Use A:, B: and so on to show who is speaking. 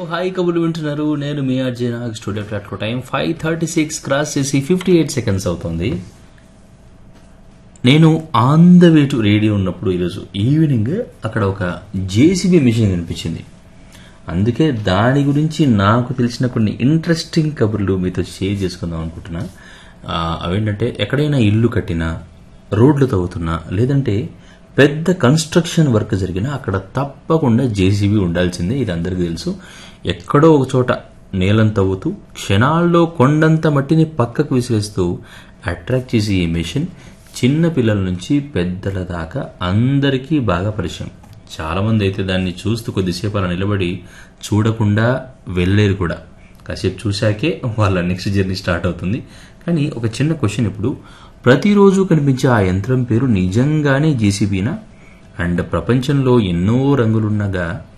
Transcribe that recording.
A: hi కబుర్లు వింటున్నారు నేను మీ RJ Nag studio flat time five thirty six cross చేసి ఫిఫ్టీ ఎయిట్ సెకండ్స్ అవుతుంది నేను on the way to radio ఉన్నప్పుడు ఈరోజు ఈవినింగ్ అక్కడ ఒక జేసీబీ మిషన్ కనిపించింది అందుకే దాని గురించి నాకు తెలిసిన కొన్ని ఇంట్రెస్టింగ్ కబుర్లు మీతో షేర్ చేసుకుందాం అనుకుంటున్నా ఆ, అవేంటంటే ఎక్కడైనా ఇల్లు కట్టినా రోడ్లు తవ్వుతున్నా లేదంటే పెద్ద కన్స్ట్రక్షన్ వర్క్ జరిగినా అక్కడ తప్పకుండా జేసీబీ ఉండాల్సిందే ఇది అందరికీ తెలుసు ఎక్కడో ఒక చోట నేలను తవ్వుతూ క్షణాల్లో కొండంత మట్టిని పక్కకు విసిరేస్తూ అట్రాక్ట్ చేసే ఈ మెషిన్ చిన్న పిల్లల నుంచి పెద్దల దాకా అందరికీ బాగా పరిచయం చాలా మంది అయితే దాన్ని చూస్తూ కొద్దిసేపు అలా నిలబడి చూడకుండా వెళ్ళలేరు కూడా కాసేపు చూశాకే వాళ్ళ నెక్స్ట్ జర్నీ స్టార్ట్ అవుతుంది కానీ ఒక చిన్న క్వశ్చన్ ఇప్పుడు ప్రతిరోజు కనిపించే ఆ యంత్రం పేరు నిజంగానే జేసీబీనా అండ్ ప్రపంచంలో ఎన్నో రంగులున్నగా